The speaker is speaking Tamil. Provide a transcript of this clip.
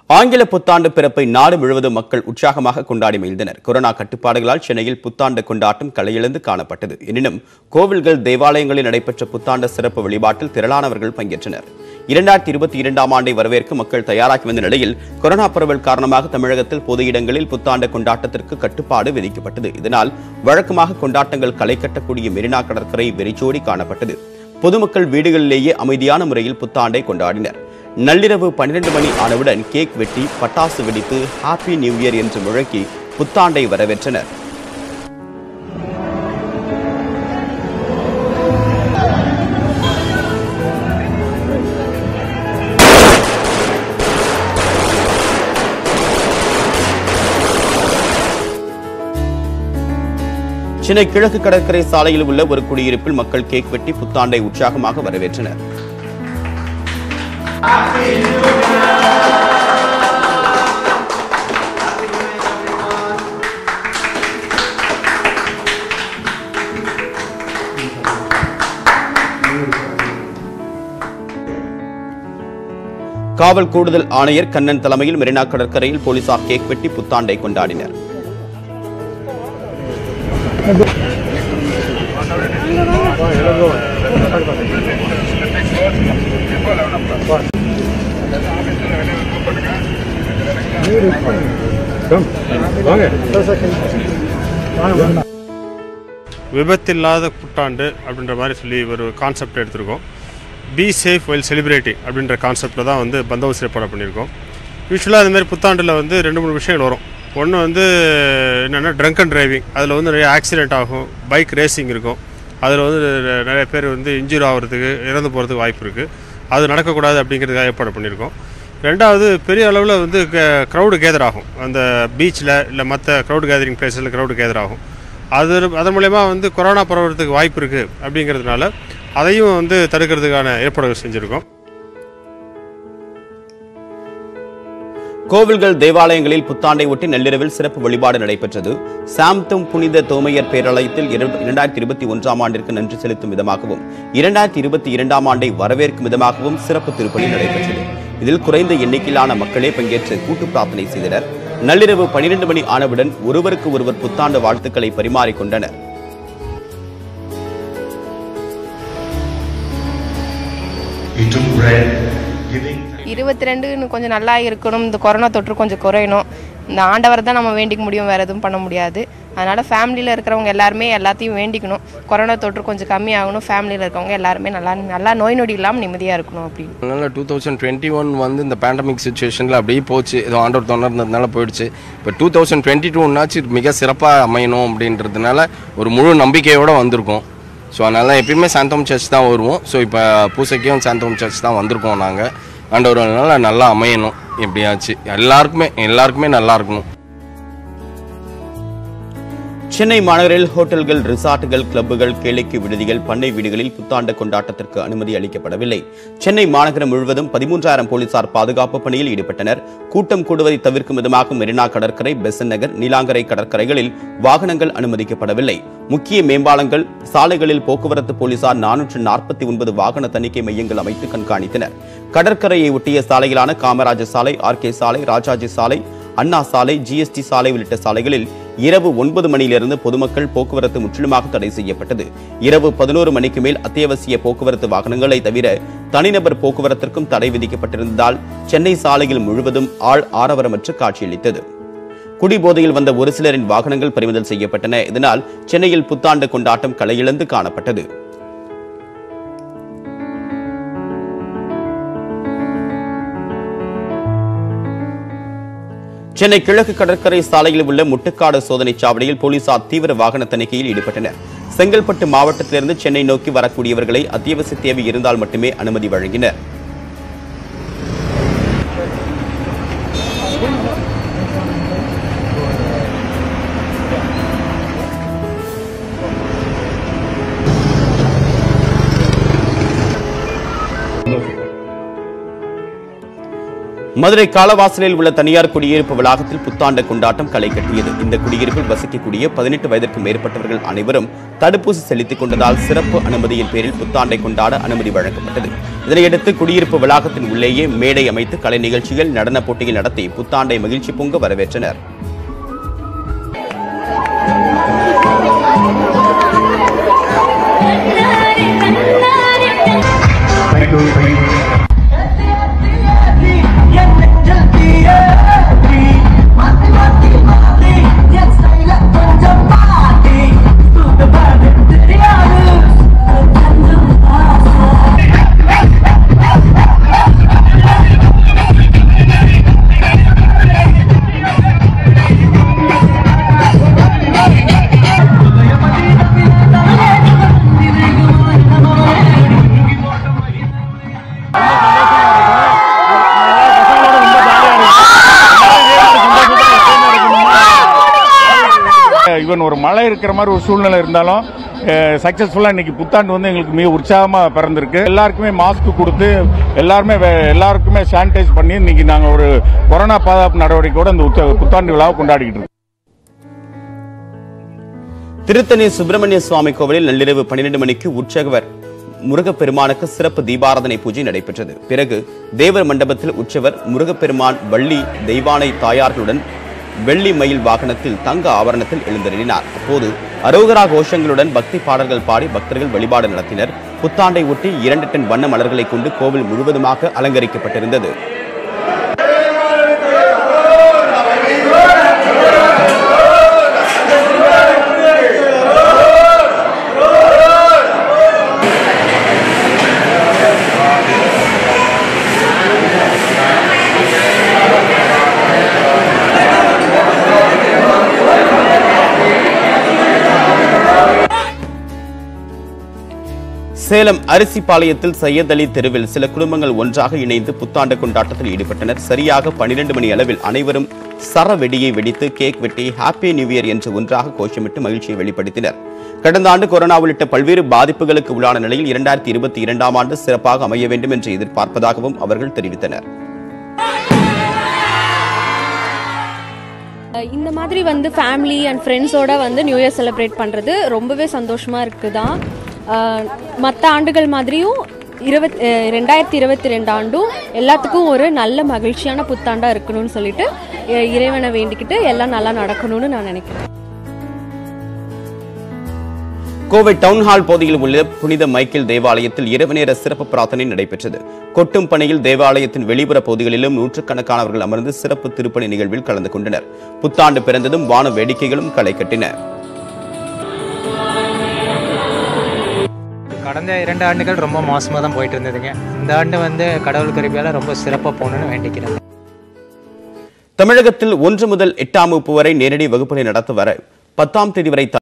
ஆங்கில புத்தாண்டு பிறப்பை நாடு முழுவதும் மக்கள் உற்சாகமாக கொண்டாடி மகிழ்ந்தனர் கொரோனா கட்டுப்பாடுகளால் சென்னையில் புத்தாண்டு கொண்டாட்டம் களையிழந்து காணப்பட்டது எனினும் கோவில்கள் தேவாலயங்களில் நடைபெற்ற புத்தாண்டு சிறப்பு வழிபாட்டில் திரளானவர்கள் பங்கேற்றனர் இரண்டாயிரத்தி இருபத்தி இரண்டாம் ஆண்டை வரவேற்க மக்கள் தயாராகி வந்த நிலையில் கொரோனா பரவல் காரணமாக தமிழகத்தில் பொது இடங்களில் புத்தாண்டு கொண்டாட்டத்திற்கு கட்டுப்பாடு விதிக்கப்பட்டது இதனால் வழக்கமாக கொண்டாட்டங்கள் களை கட்டக்கூடிய மெரினா கடற்கரை வெறிச்சோடி காணப்பட்டது பொதுமக்கள் வீடுகளிலேயே அமைதியான முறையில் புத்தாண்டை கொண்டாடினர் நள்ளிரவு பன்னிரண்டு மணி ஆனவுடன் கேக் வெட்டி பட்டாசு வெடித்து ஹாப்பி நியூ இயர் என்று முழக்கி புத்தாண்டை வரவேற்றனர் சென்னை கிழக்கு கடற்கரை சாலையில் உள்ள ஒரு குடியிருப்பில் மக்கள் கேக் வெட்டி புத்தாண்டை உற்சாகமாக வரவேற்றனர் காவல் கூடுதல் ஆணையர் கண்ணன் தலைமையில் மெரினா கடற்கரையில் போலீசார் கேக் வெட்டி புத்தாண்டை கொண்டாடினர் விபத்தில்லாத புத்தாண்டு அப்படின்ற மாதிரி சொல்லி ஒரு கான்செப்ட் எடுத்திருக்கோம் பி சேஃப் வெல் செலிப்ரேட்டிங் அப்படின்ற கான்செப்டில் தான் வந்து பந்தோபஸ்து ஏற்பாடு பண்ணியிருக்கோம் யூஸ்வலாக இந்த மாதிரி புத்தாண்டில் வந்து ரெண்டு மூணு விஷயங்கள் வரும் ஒன்று வந்து என்னென்னா ட்ரங்க் அண்ட் டிரைவிங் அதில் வந்து நிறைய ஆக்சிடென்ட் ஆகும் பைக் ரேசிங் இருக்கும் அதில் வந்து நிறைய பேர் வந்து இன்ஜூரி ஆகிறதுக்கு இறந்து போகிறதுக்கு வாய்ப்பு இருக்குது அது நடக்கக்கூடாது அப்படிங்கிறதுக்காக ஏற்பாடு பண்ணியிருக்கோம் ரெண்டாவது பெரிய அளவில் வந்து க்ரௌடு கேதர் ஆகும் அந்த பீச்சில் இல்லை மற்ற க்ரௌடு கேதரிங் பிளேஸில் க்ரௌடு கேதர் ஆகும் அது அதன் மூலயமா வந்து கொரோனா பரவுறதுக்கு வாய்ப்பு இருக்குது அப்படிங்கிறதுனால அதையும் வந்து தடுக்கிறதுக்கான ஏற்பாடுகள் செஞ்சுருக்கோம் கோவில்கள் தேவாலயங்களில் புத்தாண்டை ஒட்டி நள்ளிரவில் சிறப்பு வழிபாடு நடைபெற்றது சாம்தம் புனித தோமையர் பேராலயத்தில் இர- இரண்டாயிரத்தி இருபத்தி ஒன்றாம் ஆண்டிற்கு நன்றி செலுத்தும் விதமாகவும் இரண்டாயிரத்தி இருபத்தி இரண்டாம் ஆண்டை வரவேற்கும் விதமாகவும் சிறப்பு திருப்பலி நடைபெற்றது இதில் குறைந்த எண்ணிக்கையிலான மக்களே பங்கேற்று கூட்டு பிரார்த்தனை செய்தனர் நள்ளிரவு பனிரெண்டு மணி ஆனவுடன் ஒருவருக்கு ஒருவர் புத்தாண்டு வாழ்த்துக்களை பரிமாறிக்கொண்டனர் He took bread, giving இருபத்தி ரெண்டுன்னு கொஞ்சம் நல்லா இருக்கணும் இந்த கொரோனா தொற்று கொஞ்சம் குறையணும் இந்த ஆண்டவர் தான் நம்ம வேண்டிக்க முடியும் வேறு எதுவும் பண்ண முடியாது அதனால் ஃபேமிலியில் இருக்கிறவங்க எல்லாருமே எல்லாத்தையும் வேண்டிக்கணும் கொரோனா தொற்று கொஞ்சம் கம்மியாகணும் ஃபேமிலியில் இருக்கிறவங்க எல்லாருமே நல்லா நல்லா நோய் நொடி இல்லாமல் நிம்மதியாக இருக்கணும் அப்படின்னு அதனால் டூ தௌசண்ட் டுவெண்ட்டி ஒன் வந்து இந்த பேண்டமிக் சுச்சுவேஷனில் அப்படியே போச்சு ஏதோ ஆண்டவர் தொண்டர்னதுனால போயிடுச்சு இப்போ டூ தௌசண்ட் டுவெண்ட்டி டூனாச்சு மிக சிறப்பாக அமையணும் அப்படின்றதுனால ஒரு முழு நம்பிக்கையோடு வந்திருக்கோம் ஸோ அதனால் எப்பயுமே சாந்தோம் சர்ச் தான் வருவோம் ஸோ இப்போ பூசைக்கும் சாந்தோம் சர்ச் தான் வந்திருக்கோம் நாங்கள் ஆண்டவர்னால நல்லா அமையணும் எப்படியாச்சு எல்லாருக்குமே எல்லாருக்குமே நல்லா இருக்கணும் சென்னை மாநகரில் ஹோட்டல்கள் ரிசார்ட்டுகள் கிளப்புகள் கேளிக்கை விடுதிகள் பண்ணை வீடுகளில் புத்தாண்டு கொண்டாட்டத்திற்கு அனுமதி அளிக்கப்படவில்லை சென்னை மாநகரம் முழுவதும் பதிமூன்றாயிரம் போலீசார் பாதுகாப்பு பணியில் ஈடுபட்டனர் கூட்டம் கூடுவதை தவிர்க்கும் விதமாக மெரினா கடற்கரை பெசன் நகர் நீலாங்கரை கடற்கரைகளில் வாகனங்கள் அனுமதிக்கப்படவில்லை முக்கிய மேம்பாலங்கள் சாலைகளில் போக்குவரத்து போலீசார் நானூற்று நாற்பத்தி ஒன்பது வாகன தணிக்கை மையங்கள் அமைத்து கண்காணித்தனர் கடற்கரையை ஒட்டிய சாலைகளான காமராஜர் சாலை ஆர்கே சாலை ராஜாஜி சாலை அண்ணா சாலை ஜிஎஸ்டி சாலை உள்ளிட்ட சாலைகளில் இரவு ஒன்பது மணியிலிருந்து பொதுமக்கள் போக்குவரத்து முற்றிலுமாக தடை செய்யப்பட்டது இரவு பதினோரு மணிக்கு மேல் அத்தியாவசிய போக்குவரத்து வாகனங்களை தவிர தனிநபர் போக்குவரத்திற்கும் தடை விதிக்கப்பட்டிருந்ததால் சென்னை சாலையில் முழுவதும் ஆள் ஆரவரமற்று காட்சியளித்தது குடிபோதையில் வந்த ஒரு சிலரின் வாகனங்கள் பறிமுதல் செய்யப்பட்டன இதனால் சென்னையில் புத்தாண்டு கொண்டாட்டம் களையிழந்து காணப்பட்டது சென்னை கிழக்கு கடற்கரை சாலையில் உள்ள முட்டுக்காடு சோதனைச் சாவடியில் போலீசார் தீவிர வாகன தணிக்கையில் ஈடுபட்டனர் செங்கல்பட்டு மாவட்டத்திலிருந்து சென்னை நோக்கி வரக்கூடியவர்களை அத்தியாவசிய தேவை இருந்தால் மட்டுமே அனுமதி வழங்கினர் மதுரை காலவாசலில் உள்ள தனியார் குடியிருப்பு வளாகத்தில் புத்தாண்டு கொண்டாட்டம் களை கட்டியது இந்த குடியிருப்பில் வசிக்கக்கூடிய பதினெட்டு வயதிற்கும் மேற்பட்டவர்கள் அனைவரும் தடுப்பூசி செலுத்திக் கொண்டதால் சிறப்பு அனுமதியின் பேரில் புத்தாண்டை கொண்டாட அனுமதி வழங்கப்பட்டது இதனையடுத்து குடியிருப்பு வளாகத்தின் உள்ளேயே மேடை அமைத்து கலை நிகழ்ச்சிகள் நடன போட்டிகள் நடத்தி புத்தாண்டை மகிழ்ச்சி பொங்க வரவேற்றனர் Thank you. Thank you. Even ஒரு மழை இருக்கிற மாதிரி ஒரு சூழ்நிலை இருந்தாலும் சக்ஸஸ்ஃபுல்லாக இன்னைக்கு புத்தாண்டு வந்து எங்களுக்கு மிக உற்சாகமாக பிறந்திருக்கு எல்லாருக்குமே மாஸ்க் கொடுத்து எல்லாருமே வே- எல்லாருக்குமே சானிடைஸ் பண்ணி இன்னைக்கு நாங்கள் ஒரு கொரோனா பாதுகாப்பு நடவடிக்கையோட இந்த உத்த- புத்தாண்டு விழாவை கொண்டாடிக்கிட்டு இருக்கோம் திருத்தணி சுப்பிரமணிய சுவாமி கோவிலில் நள்ளிரவு பன்னிரண்டு மணிக்கு உற்சவர் முருகப்பெருமானுக்கு சிறப்பு தீபாராதனை பூஜை நடைபெற்றது பிறகு தேவர் மண்டபத்தில் உற்சவர் முருகப்பெருமான் வள்ளி தெய்வானை தாயார்களுடன் வெள்ளி மயில் வாகனத்தில் தங்க ஆபரணத்தில் எழுந்தருளினார் அப்போது அரோகரா கோஷங்களுடன் பக்தி பாடல்கள் பாடி பக்தர்கள் வழிபாடு நடத்தினர் புத்தாண்டை ஒட்டி இரண்டு டன் வண்ண மலர்களை கொண்டு கோவில் முழுவதுமாக அலங்கரிக்கப்பட்டிருந்தது சேலம் அரிசிபாளையத்தில் சையத் அலி தெருவில் சில குடும்பங்கள் ஒன்றாக இணைந்து புத்தாண்டு கொண்டாட்டத்தில் ஈடுபட்டனர் சரியாக பன்னிரண்டு மணி அளவில் அனைவரும் சர வெடியை வெடித்து கேக் வெட்டி ஹாப்பி நியூ இயர் என்று ஒன்றாக கோஷமிட்டு மகிழ்ச்சியை வெளிப்படுத்தினர் கடந்த ஆண்டு கொரோனா உள்ளிட்ட பல்வேறு பாதிப்புகளுக்கு உள்ளான நிலையில் இரண்டாயிரத்தி இருபத்தி இரண்டாம் ஆண்டு சிறப்பாக அமைய வேண்டும் என்று எதிர்பார்ப்பதாகவும் அவர்கள் தெரிவித்தனர் இந்த மாதிரி வந்து ஃபேமிலி அண்ட் ஃப்ரெண்ட்ஸோட வந்து நியூ இயர் செலிப்ரேட் பண்ணுறது ரொம்பவே சந்தோஷமாக இருக்குதான் மற்ற ஆண்டுகள் மாதிரியும் இருபத் அஹ் ரெண்டாயிரத்தி இருபத்தி ரெண்டு ஆண்டும் எல்லாத்துக்கும் ஒரு நல்ல மகிழ்ச்சியான புத்தாண்டாக இருக்கணும்னு சொல்லிட்டு அஹ் இறைவனை வேண்டிக்கிட்டு எல்லாம் நல்லா நடக்கணும்னு நான் நினைக்கிறேன் கோவை டவுன்ஹால் பகுதியில் உள்ள புனித மைக்கேல் தேவாலயத்தில் இரவு நேர சிறப்பு பிரார்த்தனை நடைபெற்றது கொட்டும் பணியில் தேவாலயத்தின் வெளிப்புற பகுதிகளிலும் நூற்றுக்கணக்கானவர்கள் அமர்ந்து சிறப்பு திருப்பணி நிகழ்வில் கலந்து கொண்டனர் புத்தாண்டு பிறந்ததும் வான வேடிக்கைகளும் களை கட்டின கடந்த இரண்டு ஆண்டுகள் ரொம்ப மோசமாக தான் போயிட்டு இருந்ததுங்க இந்த ஆண்டு வந்து கடவுள் கருவியால் ரொம்ப சிறப்பாக போகணுன்னு வேண்டிக்கிறேன் தமிழகத்தில் ஒன்று முதல் எட்டாம் வகுப்பு வரை நேரடி வகுப்பினை நடத்த வர பத்தாம் தேதி வரை